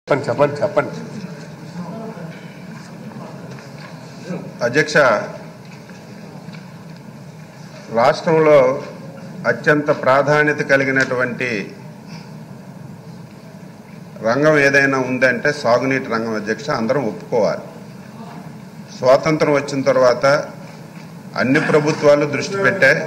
చెప్పండి చెప్పండి చెప్పండి అధ్యక్ష రాష్ట్రంలో అత్యంత ప్రాధాన్యత కలిగినటువంటి రంగం ఏదైనా ఉందంటే సాగునీటి రంగం అధ్యక్ష అందరం ఒప్పుకోవాలి స్వాతంత్రం వచ్చిన తర్వాత అన్ని ప్రభుత్వాలు దృష్టి పెట్టాయి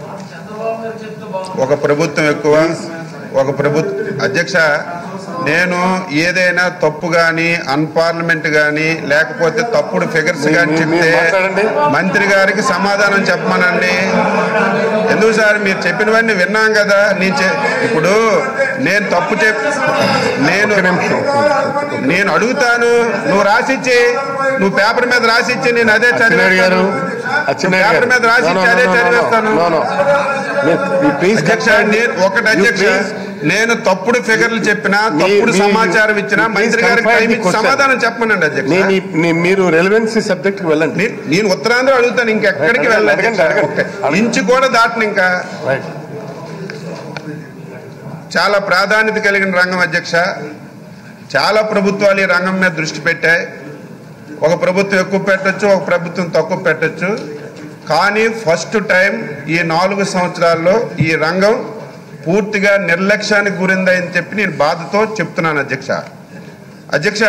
ఒక ప్రభుత్వం ఎక్కువ ఒక ప్రభుత్వం అధ్యక్ష నేను ఏదైనా తప్పు కానీ అన్పార్లమెంట్ కానీ లేకపోతే తప్పుడు ఫిగర్స్ కానీ మీ- మీరు చెప్తే మాట్లాడండి. మంత్రి గారికి సమాధానం చెప్పమనండి ఎందుకు సార్ మీరు చెప్పినవన్నీ విన్నాం కదా నేను చె- ఇప్పుడు నేను తప్పు చెప్ నేను ఒక్క నిమిషం. నేను అడుగుతాను నువ్వు రాసిచ్చి నువ్వు పేపర్ మీద రాసిచ్చి నేను అదే అచ్చెన్నాయుడు గారు చదివేస్తాను అచ్చెన్నాయుడు పేపర్ గారు మీద రాసి No, no, అదే no, no, no, చదివేస్తాను. no, no. మీరు- మీరు please అధ్యక్ష confine. నేను ఒకటి You అధ్యక్ష please- నేను తప్పుడు ఫిగర్లు చెప్పినా మీ- తప్పుడు మీ- సమాచారం ఇచ్చినా you please మంత్రి గారికి confine టైం the ఇచ్చి question. సమాధానం చెప్పమనండి అధ్యక్ష నేను ఈ- నీ- మీరు రెలవెన్సీ సబ్జెక్ట్ వెళ్ళండి నే- నేను ఉత్తరాంధ్ర అడుగుతాను ఇంకెక్కడికి అడగండి, వెళ్ళాలి అడగండి, అడగండి. ఇంచు కూడా దాటను ఇంకా రైట్ చాలా ప్రాధాన్యత కలిగిన రంగం అధ్యక్ష చాలా ప్రభుత్వాలు ఈ రంగం మీద దృష్టి పెట్టాయి ఒక ప్రభుత్వం ఎక్కువ పెట్టొచ్చు ఒక ప్రభుత్వం తక్కువ పెట్టొచ్చు కానీ ఫస్ట్ టైం ఈ నాలుగు సంవత్సరాల్లో ఈ రంగం పూర్తిగా నిర్లక్ష్యానికి గురిందని చెప్పి నేను బాధతో చెప్తున్నాను అధ్యక్ష అధ్యక్ష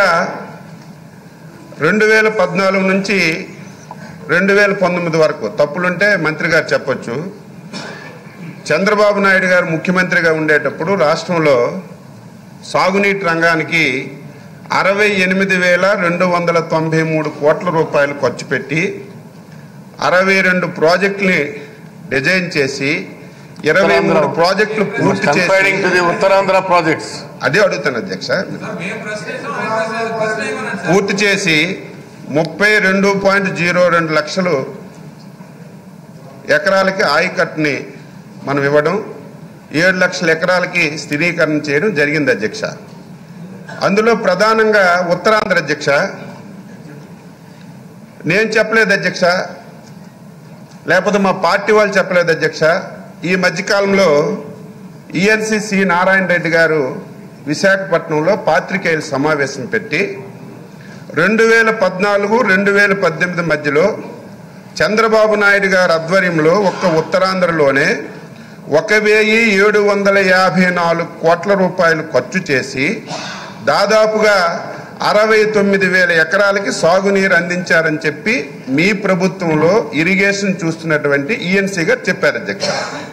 రెండు వేల పద్నాలుగు నుంచి రెండు వేల పంతొమ్మిది వరకు తప్పులుంటే మంత్రి గారు చెప్పొచ్చు చంద్రబాబు నాయుడు గారు ముఖ్యమంత్రిగా ఉండేటప్పుడు రాష్ట్రంలో సాగునీటి రంగానికి అరవై ఎనిమిది వేల రెండు వందల తొంభై మూడు కోట్ల రూపాయలు ఖర్చు పెట్టి అరవై రెండు ప్రాజెక్టుని డిజైన్ చేసి ఇరవై మూడు ప్రాజెక్టులు పూర్తి చేసి confining to the Uttarandhra projects అదే అడుగుతాను అధ్యక్ష పూర్తి చేసి ముప్పై రెండు పాయింట్ జీరో రెండు లక్షలు ఎకరాలకి ఆయకట్టుని మనం ఇవ్వడం ఏడు లక్షల ఎకరాలకి స్థిరీకరణ చేయడం జరిగింది అధ్యక్ష అందులో ప్రధానంగా ఉత్తరాంధ్ర అధ్యక్ష నేను చెప్పలేదు అధ్యక్ష లేకపోతే మా పార్టీ వాళ్ళు చెప్పలేదు అధ్యక్ష ఈ మధ్యకాలంలో ఈఎన్సి సి నారాయణ రెడ్డి గారు విశాఖపట్నంలో పాత్రికేయుల సమావేశం పెట్టి రెండు వేల పద్నాలుగు రెండు వేల పద్దెనిమిది మధ్యలో చంద్రబాబు నాయుడు గారి ఆధ్వర్యంలో ఒక్క ఉత్తరాంధ్రలోనే ఒక వెయ్యి ఏడు వందల యాభై నాలుగు కోట్ల రూపాయలు ఖర్చు చేసి దాదాపుగా అరవై తొమ్మిది వేల ఎకరాలకి సాగునీరు అందించారని చెప్పి మీ ప్రభుత్వంలో ఇరిగేషన్ చూస్తున్నటువంటి ఈఎన్సీ గారు చెప్పారు అధ్యక్ష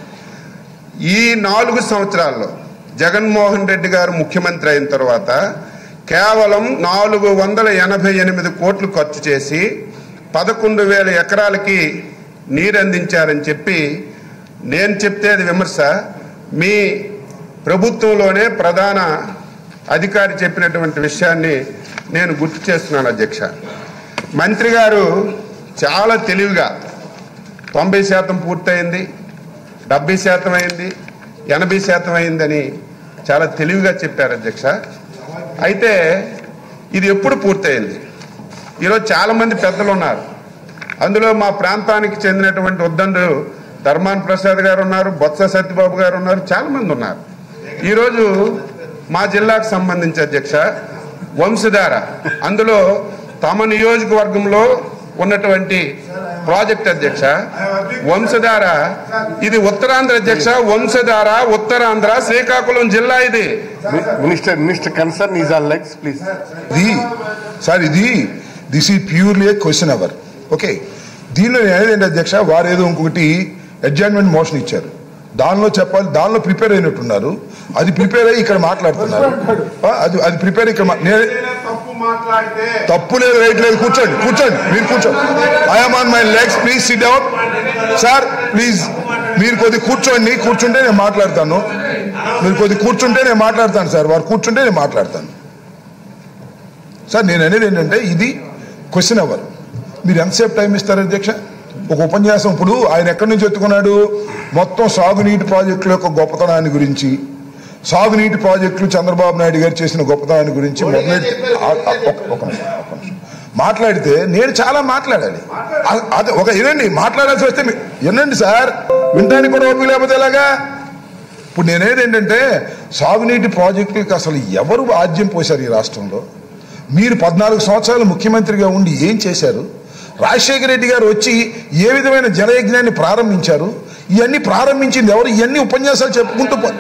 ఈ నాలుగు సంవత్సరాల్లో జగన్మోహన్ రెడ్డి గారు ముఖ్యమంత్రి అయిన తర్వాత కేవలం నాలుగు వందల ఎనభై ఎనిమిది కోట్లు ఖర్చు చేసి పదకొండు వేల ఎకరాలకి నీరు అందించారని చెప్పి నేను చెప్తే అది విమర్శ మీ ప్రభుత్వంలోనే ప్రధాన అధికారి చెప్పినటువంటి విషయాన్ని నేను గుర్తు చేస్తున్నాను అధ్యక్ష మంత్రి గారు చాలా తెలివిగా తొంభై శాతం పూర్తయింది డెబ్బై శాతం అయింది ఎనభై శాతం అయిందని చాలా తెలివిగా చెప్పారు అధ్యక్ష అయితే ఇది ఎప్పుడు పూర్తయింది ఈరోజు చాలామంది పెద్దలు ఉన్నారు అందులో మా ప్రాంతానికి చెందినటువంటి ఉద్దండు ధర్మాన్ ప్రసాద్ గారు ఉన్నారు బొత్స సత్యబాబు గారు ఉన్నారు చాలామంది ఉన్నారు ఈరోజు మా జిల్లాకు సంబంధించి అధ్యక్ష వంశధార అందులో తమ నియోజకవర్గంలో ఉన్నటువంటి ప్రాజెక్ట్ అధ్యక్ష వంశధార ఇది ఉత్తరాంధ్ర అధ్యక్ష వంశధార ఉత్తరాంధ్ర శ్రీకాకుళం జిల్లా ఇది minister minister concern is on legs please ఇది సార్ ఇది దిస్ ఈ purely a question hour okay దీనిలో నేను అనేది ఏంటి అధ్యక్ష వారు ఏదో ఇంకొకటి అడ్జాయిన్మెంట్ మోషన్ ఇచ్చారు దానిలో చెప్పాలి దానిలో ప్రిపేర్ అయినట్టున్నారు అది ప్రిపేర్ అయ్యి ఇక్కడ మాట్లాడుతున్నారు ఆ, అది అది ప్రిపేర్ ఇక్కడ మా- నేను తప్పు మాట్లాడితే తప్పు లేదు రైట్ లేదు కూర్చోండి కూర్చోండి మీరు కూర్చోండి I'm on my legs please sit down sir please మీరు కొద్ది కూర్చోండి కూర్చుంటే నేను మాట్లాడతాను మీరు కొద్ది కూర్చుంటే నేను మాట్లాడతాను సార్ వారు కూర్చుంటే నేను మాట్లాడతాను సార్ నేను అనేది ఏంటంటే ఇది క్వశ్చన్ అవర్ మీరు ఎంతసేపు టైం ఇస్తారు అధ్యక్ష ఒక ఉపన్యాసం ఇప్పుడు ఆయన ఎక్కడి నుంచి ఎత్తుకున్నాడు మొత్తం సాగునీటి ప్రాజెక్టుల యొక్క గొప్పతనాన్ని గురించి సాగునీటి ప్రాజెక్టులు చంద్రబాబు నాయుడు గారు చేసిన గొప్పతనాన్ని గురించి మొదలెట్టి ఆ- ఆ- ఒక- ఒక నిమిషం, ఒక నిమిషం. మాట్లాడితే నేను చాలా మాట్లాడాలి అ- అదే ఒక వినండి మాట్లాడాల్సి వస్తే మీ- వినండి సార్ వినడానికి కూడా ఓపిక లేకపోతే ఎలాగా ఇప్పుడు నేనేది ఏంటంటే సాగునీటి ప్రాజెక్టులకు అసలు ఎవరు ఆద్యం పోశారు ఈ రాష్ట్రంలో మీరు పద్నాలుగు సంవత్సరాలు ముఖ్యమంత్రిగా ఉండి ఏం చేశారు రాజశేఖర రెడ్డి గారు వచ్చి ఏ విధమైన జలయజ్ఞాన్ని ప్రారంభించారు ఇవన్నీ ప్రారంభించింది ఎవరు ఇవన్నీ ఉపన్యాసాలు చెప్పుకుంటూ పో-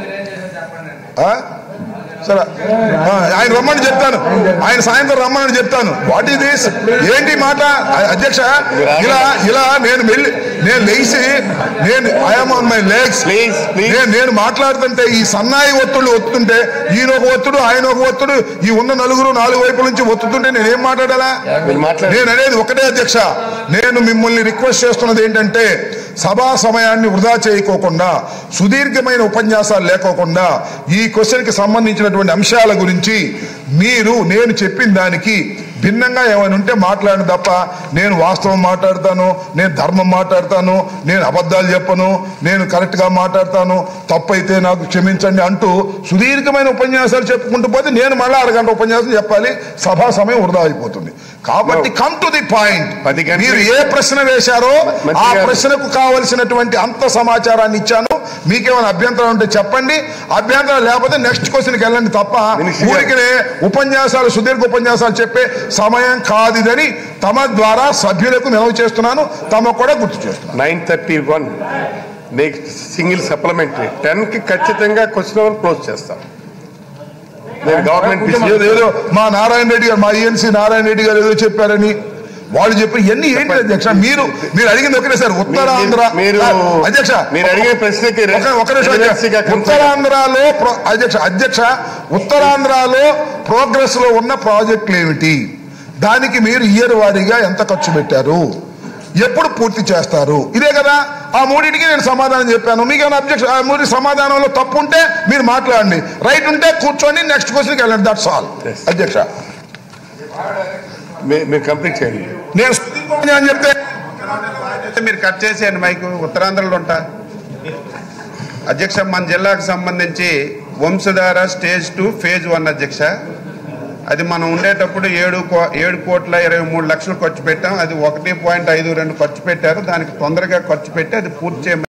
ఆ? సరే ఆ, ఆయన రమ్మని చెప్తాను ఆయన సాయంత్రం రమ్మని చెప్తాను వాట్ ఈస్ దిస్ ఏంటి మాట అ- అధ్యక్ష ఇలా ఇలా నేను వెళ్ళి నేను లేచి నేను I'm on my legs Please, please. నేను నేను మాట్లాడుతుంటే ఈ సన్నాయి ఒత్తుడు ఒత్తుంటే ఈయన ఒక ఒత్తుడు ఆయన ఒక ఒత్తుడు ఈ ఉన్న నలుగురు నాలుగు వైపుల నుంచి ఒత్తుతుంటే నేనేం మాట్లాడాలా మీరు మాట్లాడండి. నేను అనేది ఒకటే అధ్యక్ష నేను మిమ్మల్ని రిక్వెస్ట్ చేస్తున్నది ఏంటంటే సభా సమయాన్ని వృధా చేయకోకుండా సుదీర్ఘమైన ఉపన్యాసాలు లేకోకుండా ఈ క్వశ్చన్కి సంబంధించినటువంటి అంశాల గురించి మీరు నేను చెప్పిన దానికి భిన్నంగా ఏమైనా ఉంటే మాట్లాడిన తప్ప నేను వాస్తవం మాట్లాడతాను నేను ధర్మం మాట్లాడతాను నేను అబద్ధాలు చెప్పను నేను కరెక్ట్గా మాట్లాడతాను తప్పైతే నాకు క్షమించండి అంటూ సుదీర్ఘమైన ఉపన్యాసాలు చెప్పుకుంటూ పోతే నేను మళ్ళీ అరగంట ఉపన్యాసం చెప్పాలి సభా సమయం వృధా అయిపోతుంది కాబట్టి కమ్ టు ది పాయింట్ పది గంటలు- మీరు ఏ ప్రశ్న వేశారో మంత్రి ఆ గారు. ప్రశ్నకు కావలసినటువంటి అంత సమాచారాన్ని ఇచ్చాను మీకేమైనా అభ్యంతరం ఉంటే చెప్పండి అభ్యంతరం లేకపోతే నెక్స్ట్ క్వశ్చన్కి వెళ్ళండి తప్ప మినిస్టర్ గారు. ఊరికనే ఉపన్యాసాలు సుదీర్ఘ ఉపన్యాసాలు చెప్పే సమయం కాదిదని తమ ద్వారా సభ్యులకు నిలవ చేస్తున్నాను తమ కూడా గుర్తు చేస్తున్నాను nine thirty one next single supplementary ten కి ఖచ్చితంగా క్వశ్చన్ అవర్ క్లోజ్ చేస్తాం నేను గవర్నమెంట్ ఏదో ఏదో మా నారాయణ రెడ్డి గారు మా ఈఎన్సీ నారాయణ రెడ్డి గారు ఏదో చెప్పారని వాళ్ళు చెప్పి ఎన్ని ఏంటి అధ్యక్ష మీరు మీరు అడిగింది ఒకటే సార్ ఉత్తరాంధ్ర మీరు అధ్యక్ష మీరు అడిగే ప్రశ్నకి ఒక- ఒక నిమిషం relevancy గా అధ్యక్ష. consider- ఉత్తరాంధ్రలో ప్ర- అధ్యక్ష అధ్యక్ష ఉత్తరాంధ్రలో ప్రోగ్రెస్ లో ఉన్న ప్రాజెక్టులు ఏమిటి దానికి మీరు ఇయర్ వారీగా ఎంత ఖర్చు పెట్టారు ఎప్పుడు పూర్తి చేస్తారు ఇదే కదా ఆ మూడింటికి నేను సమాధానం చెప్పాను మీకు ఏమైనా అబ్జెక్షన్ ఆ మూడి సమాధానంలో తప్పు ఉంటే మీరు మాట్లాడండి రైట్ ఉంటే కూర్చోండి నెక్స్ట్ క్వశ్చన్కి వెళ్ళండి దట్స్ ఆల్ Yes. అధ్యక్ష మీ- మీరు కంప్లీట్ చేయండి నేను అని చెప్తే మీరు కట్ చేసేయండి మైకు ఉత్తరాంధ్రలో ఉంటా అధ్యక్ష మన జిల్లాకు సంబంధించి Vamsadhara stage two phase one అధ్యక్ష అది మనం ఉండేటప్పుడు ఏడు కో- ఏడు కోట్ల ఇరవై మూడు లక్షలు ఖర్చు పెట్టాం అది ఒకటి పాయింట్ ఐదు రెండు ఖర్చు పెట్టారు దానికి తొందరగా ఖర్చు పెట్టి అది పూర్తి చేయమని